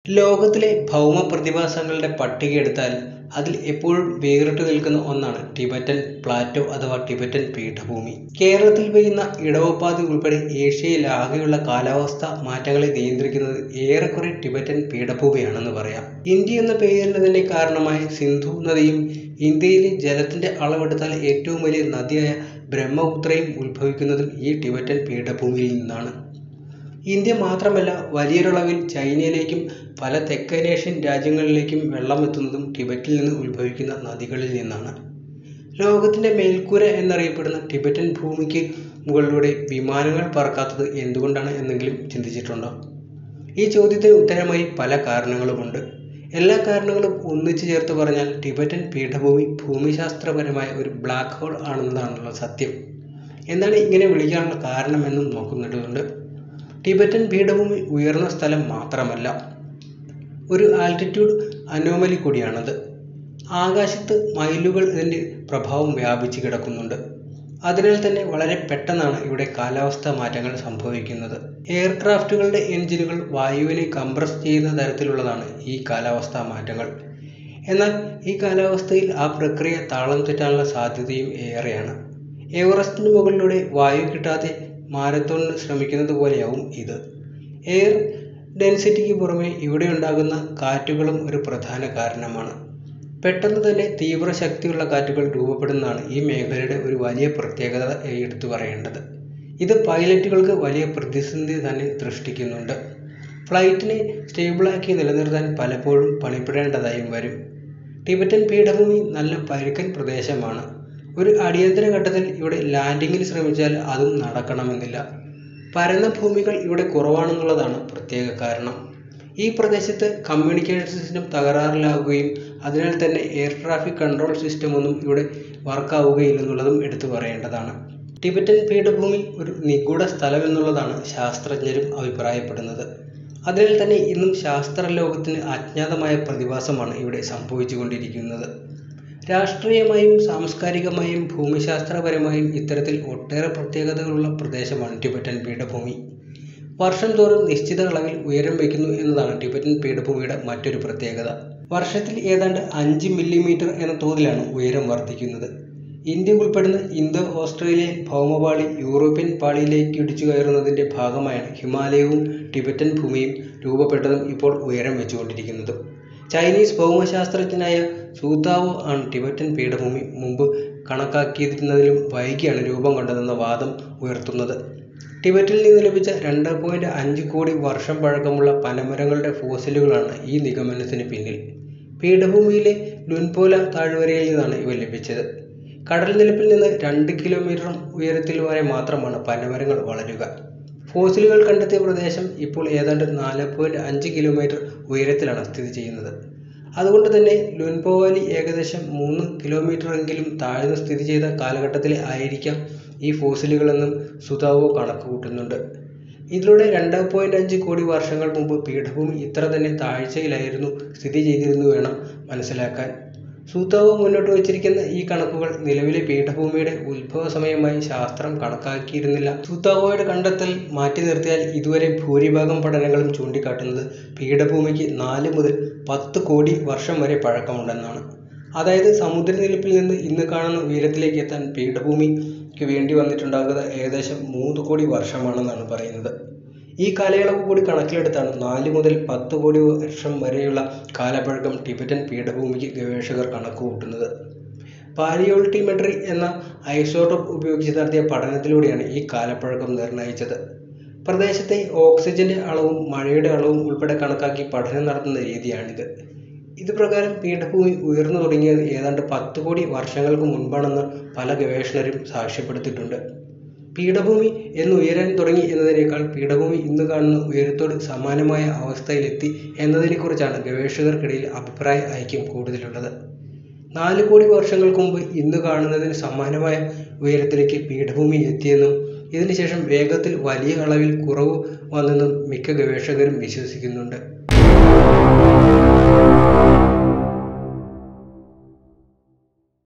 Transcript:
ലോകത്തിലെ ഭൗമ പ്രതിഭാസങ്ങളുടെ പട്ടികയെടുത്താൽ അതിൽ എപ്പോഴും വേറിട്ടു നിൽക്കുന്ന ഒന്നാണ് ടിബറ്റൻ പ്ലാറ്റോ അഥവാ ടിബറ്റൻ പീഠഭൂമി. കേരളത്തിൽ പെയ്യുന്ന ഇടവപ്പാതി ഉൾപ്പെടെ ഏഷ്യയിലാകെയുള്ള കാലാവസ്ഥാ മാറ്റങ്ങളെ നിയന്ത്രിക്കുന്നത് ഏറെക്കുറെ ടിബറ്റൻ പീഠഭൂമിയാണെന്ന് പറയാം. ഇന്ത്യ എന്ന പേരിന് തന്നെ കാരണമായ സിന്ധു നദിയും ഇന്ത്യയിലെ ജലത്തിന്റെ അളവെടുത്താൽ ഏറ്റവും വലിയ നദിയായ ബ്രഹ്മപുത്രയും ഉത്ഭവിക്കുന്നതും ഈ ടിബറ്റൻ പീഠഭൂമിയിൽ നിന്നാണ്. ഇന്ത്യ മാത്രമല്ല വലിയൊരളവിൽ ചൈനയിലേക്കും പല തെക്കനേഷ്യൻ രാജ്യങ്ങളിലേക്കും വെള്ളമെത്തുന്നതും ടിബറ്റിൽ നിന്ന് ഉത്ഭവിക്കുന്ന നദികളിൽ നിന്നാണ്. ലോകത്തിന്റെ മേൽക്കൂര എന്നറിയപ്പെടുന്ന ടിബറ്റൻ ഭൂമിക്ക് മുകളിലൂടെ വിമാനങ്ങൾ പറക്കാത്തത് എന്തുകൊണ്ടാണ് എന്നെങ്കിലും ചിന്തിച്ചിട്ടുണ്ടോ? ഈ ചോദ്യത്തിന് ഉത്തരമായി പല കാരണങ്ങളുമുണ്ട്. എല്ലാ കാരണങ്ങളും ഒന്നിച്ചു ചേർത്ത് പറഞ്ഞാൽ ടിബറ്റൻ പീഠഭൂമി ഭൂമിശാസ്ത്രപരമായ ഒരു ബ്ലാക്ക് ഹോൾ ആണെന്നതാണല്ലോ സത്യം. എന്താണ് ഇങ്ങനെ വിളിക്കാനുള്ള കാരണമെന്നും നോക്കേണ്ടതുണ്ട്. ടിബറ്റൻ പീഠഭൂമി ഉയർന്ന സ്ഥലം മാത്രമല്ല, ഒരു ആൾട്ടിറ്റ്യൂഡ് അനോമലി കൂടിയാണത്. ആകാശത്ത് മൈലുകൾ ഇതിന്റെ പ്രഭാവം വ്യാപിച്ചു കിടക്കുന്നുണ്ട്. അതിനാൽ തന്നെ വളരെ പെട്ടെന്നാണ് ഇവിടെ കാലാവസ്ഥാ മാറ്റങ്ങൾ സംഭവിക്കുന്നത്. എയർക്രാഫ്റ്റുകളുടെ എൻജിനുകൾ വായുവിനെ കംപ്രസ് ചെയ്യുന്ന തരത്തിലുള്ളതാണ് ഈ കാലാവസ്ഥാ മാറ്റങ്ങൾ. എന്നാൽ ഈ കാലാവസ്ഥയിൽ ആ പ്രക്രിയ താളം തെറ്റാനുള്ള സാധ്യതയും ഏറെയാണ്. എവറസ്റ്റിന് മുകളിലൂടെ വായു കിട്ടാതെ മാരത്തോണിന് ശ്രമിക്കുന്നത് പോലെയാവും ഇത്. എയർ ഡെൻസിറ്റിക്ക് പുറമെ ഇവിടെയുണ്ടാകുന്ന കാറ്റുകളും ഒരു പ്രധാന കാരണമാണ്. പെട്ടെന്ന് തന്നെ തീവ്രശക്തിയുള്ള കാറ്റുകൾ രൂപപ്പെടുന്നതാണ് ഈ മേഖലയുടെ ഒരു വലിയ പ്രത്യേകതയായി എടുത്തു പറയേണ്ടത്. ഇത് പൈലറ്റുകൾക്ക് വലിയ പ്രതിസന്ധി തന്നെ സൃഷ്ടിക്കുന്നുണ്ട്. ഫ്ലൈറ്റിനെ സ്റ്റേബിളാക്കി നിലനിർത്താൻ പലപ്പോഴും പണിപ്പെടേണ്ടതായും വരും. ടിബറ്റൻ പീഠഭൂമി നല്ല പരുക്കൻ പ്രദേശമാണ്. ഒരു അടിയന്തര ഘട്ടത്തിൽ ഇവിടെ ലാൻഡിങ്ങിന് ശ്രമിച്ചാൽ അതും നടക്കണമെന്നില്ല. പരന്ന ഭൂമികൾ ഇവിടെ കുറവാണെന്നുള്ളതാണ് പ്രത്യേക കാരണം. ഈ പ്രദേശത്ത് കമ്മ്യൂണിക്കേഷൻ സിസ്റ്റം തകരാറിലാകുകയും അതിനാൽ തന്നെ എയർ ട്രാഫിക് കൺട്രോൾ സിസ്റ്റമൊന്നും ഇവിടെ വർക്കാവുകയില്ലെന്നുള്ളതും എടുത്തു പറയേണ്ടതാണ്. ടിബറ്റൻ പീഠഭൂമി ഒരു നിഗൂഢ സ്ഥലമെന്നുള്ളതാണ് ശാസ്ത്രജ്ഞരും അഭിപ്രായപ്പെടുന്നത്. അതിനാൽ തന്നെ ഇന്നും ശാസ്ത്രലോകത്തിന് അജ്ഞാതമായ പ്രതിഭാസമാണ് ഇവിടെ സംഭവിച്ചുകൊണ്ടിരിക്കുന്നത്. രാഷ്ട്രീയമായും സാംസ്കാരികമായും ഭൂമിശാസ്ത്രപരമായും ഇത്തരത്തിൽ ഒട്ടേറെ പ്രത്യേകതകളുള്ള പ്രദേശമാണ് ടിബറ്റൻ പീഠഭൂമി. വർഷം തോറും നിശ്ചിത അളവിൽ ഉയരം വയ്ക്കുന്നു എന്നതാണ് ടിബറ്റൻ പീഠഭൂമിയുടെ മറ്റൊരു പ്രത്യേകത. വർഷത്തിൽ ഏതാണ്ട് അഞ്ച് മില്ലിമീറ്റർ എന്ന തോതിലാണ് ഉയരം വർദ്ധിക്കുന്നത്. ഇന്ത്യ ഉൾപ്പെടുന്ന ഇന്തോ ഓസ്ട്രേലിയൻ ഭൗമപാളി യൂറോപ്യൻ പാളിയിലേക്കിടിച്ചു കയറുന്നതിന്റെ ഭാഗമായാണ് ഹിമാലയവും ടിബറ്റൻ ഭൂമിയും രൂപപ്പെട്ടതും ഇപ്പോൾ ഉയരം വച്ചുകൊണ്ടിരിക്കുന്നതും. ചൈനീസ് ഭൗമശാസ്ത്രജ്ഞനായ സൂതാവോ ആണ് ടിബറ്റൻ പീഠഭൂമി മുമ്പ് കണക്കാക്കിയിരുന്നതിലും വൈകിയാണ് രൂപം കൊണ്ടതെന്ന വാദം ഉയർത്തുന്നത്. ടിബറ്റിൽ നിന്ന് ലഭിച്ച രണ്ട് പോയിന്റ് അഞ്ച് കോടി വർഷം പഴക്കമുള്ള പനമരങ്ങളുടെ ഫോസിലുകളാണ് ഈ നിഗമനത്തിന് പിന്നിൽ. പീഠഭൂമിയിലെ ലുൻപോല താഴ്വരയിൽ നിന്നാണ് ഇവ ലഭിച്ചത്. കടൽനിരപ്പിൽ നിന്ന് രണ്ട് കിലോമീറ്റർ ഉയരത്തിൽ വരെ മാത്രമാണ് പനമരങ്ങൾ വളരുക. ഫോസിലുകൾ കണ്ടെത്തിയ പ്രദേശം ഇപ്പോൾ ഏതാണ്ട് നാല് പോയിന്റ് അഞ്ച് കിലോമീറ്റർ ഉയരത്തിലാണ് സ്ഥിതി ചെയ്യുന്നത്. അതുകൊണ്ട് തന്നെ ലുൻപോ വാലി ഏകദേശം മൂന്ന് കിലോമീറ്ററെങ്കിലും താഴ്ന്നു സ്ഥിതി ചെയ്ത കാലഘട്ടത്തിലെ ആയിരിക്കാം ഈ ഫോസിലുകളെന്നും സുതാവോ കണക്കുകൂട്ടുന്നുണ്ട്. ഇതിലൂടെ രണ്ട് പോയിന്റ് അഞ്ച് കോടി വർഷങ്ങൾ മുമ്പ് പീഠഭൂമി ഇത്ര തന്നെ താഴ്ചയിലായിരുന്നു സ്ഥിതി ചെയ്തതെന്നു വേണം മനസ്സിലാക്കാൻ. സൂതാവോ മുന്നോട്ട് വച്ചിരിക്കുന്ന ഈ കണക്കുകൾ നിലവിലെ പീഠഭൂമിയുടെ ഉത്ഭവസമയമായി ശാസ്ത്രം കണക്കാക്കിയിരുന്നില്ല. സൂതാവോയുടെ കണ്ടെത്തൽ മാറ്റി നിർത്തിയാൽ ഇതുവരെ ഭൂരിഭാഗം പഠനങ്ങളും ചൂണ്ടിക്കാട്ടുന്നത് പീഠഭൂമിക്ക് നാല് മുതൽ പത്ത് കോടി വർഷം വരെ പഴക്കമുണ്ടെന്നാണ്. അതായത് സമുദ്രനിരപ്പിൽ നിന്ന് ഇന്ന് കാണുന്ന ഉയരത്തിലേക്ക് എത്താൻ പീഠഭൂമിക്ക് വേണ്ടി വന്നിട്ടുണ്ടാകുക ഏകദേശം മൂന്ന് കോടി വർഷമാണെന്നാണ് പറയുന്നത്. ഈ കാലയളവ് കൂടി കണക്കിലെടുത്താണ് നാല് മുതൽ പത്ത് കോടി വർഷം വരെയുള്ള കാലപ്പഴക്കം ടിബറ്റൻ പീഠഭൂമിക്ക് ഗവേഷകർ കണക്കുകൂട്ടുന്നത്. പാലിയോൾട്ടിമെട്രി എന്ന ഐസോടോപ്പ് ഉപയോഗിച്ച് നടത്തിയ പഠനത്തിലൂടെയാണ് ഈ കാലപ്പഴക്കം നിർണയിച്ചത്. പ്രദേശത്തെ ഓക്സിജന്റെ അളവും മഴയുടെ അളവും ഉൾപ്പെടെ കണക്കാക്കി പഠനം നടത്തുന്ന രീതിയാണിത്. ഇതുപ്രകാരം പീഠഭൂമി ഉയർന്നു തുടങ്ങിയത് ഏതാണ്ട് പത്ത് കോടി വർഷങ്ങൾക്ക് മുൻപാണെന്ന് പല ഗവേഷകരും സാക്ഷ്യപ്പെടുത്തിയിട്ടുണ്ട്. പീഠഭൂമി എന്ന് ഉയരാൻ തുടങ്ങി എന്നതിനേക്കാൾ പീഠഭൂമി ഇന്ന് കാണുന്ന ഉയരത്തോട് സമാനമായ അവസ്ഥയിലെത്തി എന്നതിനെക്കുറിച്ചാണ് ഗവേഷകർക്കിടയിൽ അഭിപ്രായ ഐക്യം കൂടുതലുള്ളത്. നാല് കോടി വർഷങ്ങൾക്ക് മുമ്പ് ഇന്ന് കാണുന്നതിന് സമാനമായ ഉയരത്തിലേക്ക് പീഠഭൂമി എത്തിയെന്നും ഇതിന് ശേഷം വേഗത്തിൽ വലിയ അളവിൽ കുറവ് വന്നെന്നും മിക്ക ഗവേഷകരും വിശ്വസിക്കുന്നുണ്ട്.